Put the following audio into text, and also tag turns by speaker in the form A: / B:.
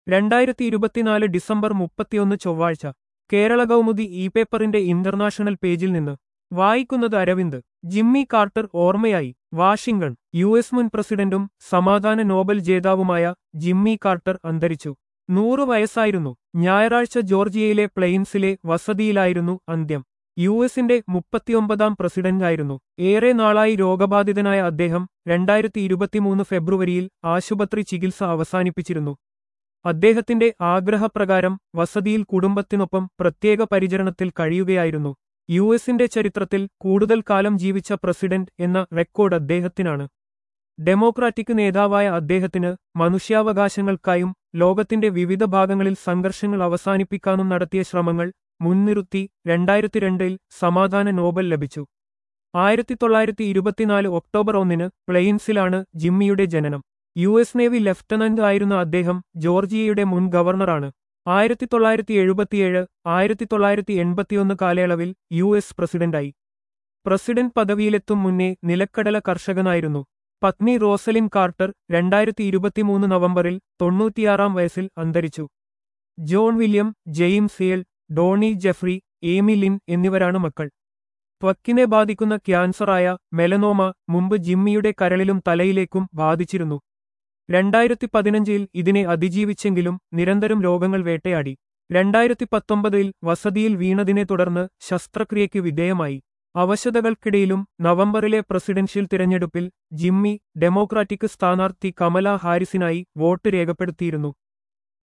A: രണ്ടായിരത്തി ഇരുപത്തിനാല് ഡിസംബർ മുപ്പത്തിയൊന്ന് ചൊവ്വാഴ്ച കേരള കൗമുദി ഇ പേപ്പറിന്റെ ഇന്റർനാഷണൽ പേജിൽ നിന്ന് വായിക്കുന്നത് അരവിന്ദ് ജിമ്മി കാർട്ടർ ഓർമ്മയായി വാഷിംഗ്ടൺ യു എസ് മുൻ പ്രസിഡന്റും സമാധാന നോബൽ ജേതാവുമായ ജിമ്മി കാർട്ടർ അന്തരിച്ചു നൂറു വയസ്സായിരുന്നു ഞായറാഴ്ച ജോർജിയയിലെ പ്ലെയിൻസിലെ വസതിയിലായിരുന്നു അന്ത്യം യു എസിന്റെ മുപ്പത്തിയൊമ്പതാം പ്രസിഡന്റായിരുന്നു ഏറെ നാളായി രോഗബാധിതനായ അദ്ദേഹം രണ്ടായിരത്തി ഇരുപത്തിമൂന്ന് ഫെബ്രുവരിയിൽ ആശുപത്രി ചികിത്സ അവസാനിപ്പിച്ചിരുന്നു അദ്ദേഹത്തിന്റെ ആഗ്രഹപ്രകാരം വസതിയിൽ കുടുംബത്തിനൊപ്പം പ്രത്യേക പരിചരണത്തിൽ കഴിയുകയായിരുന്നു യു എസിന്റെ ചരിത്രത്തിൽ കൂടുതൽ കാലം ജീവിച്ച പ്രസിഡന്റ് എന്ന റെക്കോർഡ് അദ്ദേഹത്തിനാണ് ഡെമോക്രാറ്റിക് നേതാവായ അദ്ദേഹത്തിന് മനുഷ്യാവകാശങ്ങൾക്കായും ലോകത്തിന്റെ വിവിധ ഭാഗങ്ങളിൽ സംഘർഷങ്ങൾ അവസാനിപ്പിക്കാനും നടത്തിയ ശ്രമങ്ങൾ മുൻനിർത്തി രണ്ടായിരത്തി രണ്ടിൽ സമാധാന നോബൽ ലഭിച്ചു ആയിരത്തി തൊള്ളായിരത്തി ഇരുപത്തിനാല് ഒക്ടോബർ ഒന്നിന് പ്ലെയിൻസിലാണ് ജിമ്മിയുടെ ജനനം യു എസ് നേവി ലഫ്റ്റനന്റ് ആയിരുന്ന അദ്ദേഹം ജോർജിയയുടെ മുൻ ഗവർണറാണ് ആയിരത്തി തൊള്ളായിരത്തി എഴുപത്തിയേഴ് ആയിരത്തി തൊള്ളായിരത്തി എൺപത്തിയൊന്ന് കാലയളവിൽ യു എസ് പ്രസിഡന്റായി പ്രസിഡന്റ് പദവിയിലെത്തും മുന്നേ നിലക്കടല കർഷകനായിരുന്നു പത്നി റോസലിൻ കാർട്ടർ രണ്ടായിരത്തി ഇരുപത്തിമൂന്ന് നവംബറിൽ തൊണ്ണൂറ്റിയാറാം വയസ്സിൽ അന്തരിച്ചു ജോൺ വില്യം ജെയിംസ് ഏൽ ഡോണി ജെഫ്രി ഏമി ലിൻ എന്നിവരാണ് മക്കൾ ത്വക്കിനെ ബാധിക്കുന്ന ക്യാൻസറായ മെലനോമ മുമ്പ് ജിമ്മിയുടെ കരളിലും തലയിലേക്കും ബാധിച്ചിരുന്നു രണ്ടായിരത്തി പതിനഞ്ചിൽ ഇതിനെ അതിജീവിച്ചെങ്കിലും നിരന്തരം രോഗങ്ങൾ വേട്ടയാടി രണ്ടായിരത്തി പത്തൊമ്പതിൽ വസതിയിൽ വീണതിനെ തുടർന്ന് ശസ്ത്രക്രിയയ്ക്ക് വിധേയമായി അവശതകൾക്കിടയിലും നവംബറിലെ പ്രസിഡൻഷ്യൽ തിരഞ്ഞെടുപ്പിൽ ജിമ്മി ഡെമോക്രാറ്റിക് സ്ഥാനാർത്ഥി കമല ഹാരിസിനായി വോട്ട് രേഖപ്പെടുത്തിയിരുന്നു